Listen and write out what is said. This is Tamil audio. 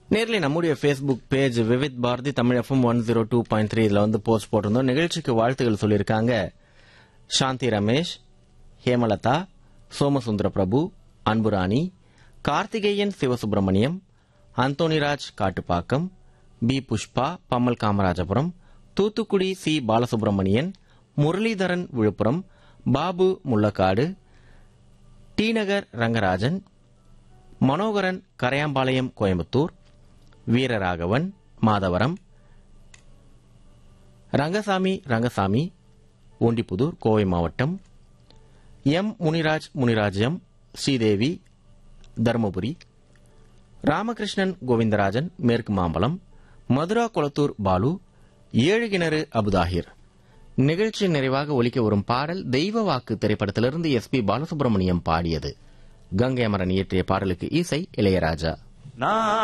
நேரில் நம்முடைய Facebook page Vividh Bharati Tamil FM one zero two point three இதில் வந்து போஸ்ட் போட்டிருந்தோம் நிகழ்ச்சிக்கு வாழ்த்துக்கள் சொல்லியிருக்காங்க Shanthi Ramesh Hemalatha Somasundara Prabhu Anburani Karthikeyan Sivasubramaniam Anthonyraj Kattupakkam P Pushpa Pammal Kamarajapuram Thoothukudi C Balasubramanian Muralidharan Villupuram Babu Mullakadu T Nagar Rangarajan Manoharan Karaiyampalayam Coimbatore Veeraraghavan Madhavaram Rangasamy Rangasamy Ondipudur Kovai மாவட்டம் எம் முனிராஜ் முனிராஜ்யம் ஸ்ரீதேவி தருமபுரி ராமகிருஷ்ணன் கோவிந்தராஜன் மேற்கு மாம்பலம் மதுரா குளத்தூர் பாலு ஏழு கிணறு அபுதாகிர் நிகழ்ச்சி நிறைவாக ஒலிக்க வரும் பாடல் தெய்வ வாக்கு திரைப்படத்திலிருந்து எஸ் பி பாலசுப்ரமணியம் பாடியது கங்கை அமரன் இயற்றிய பாடலுக்கு இசை இளையராஜா நான்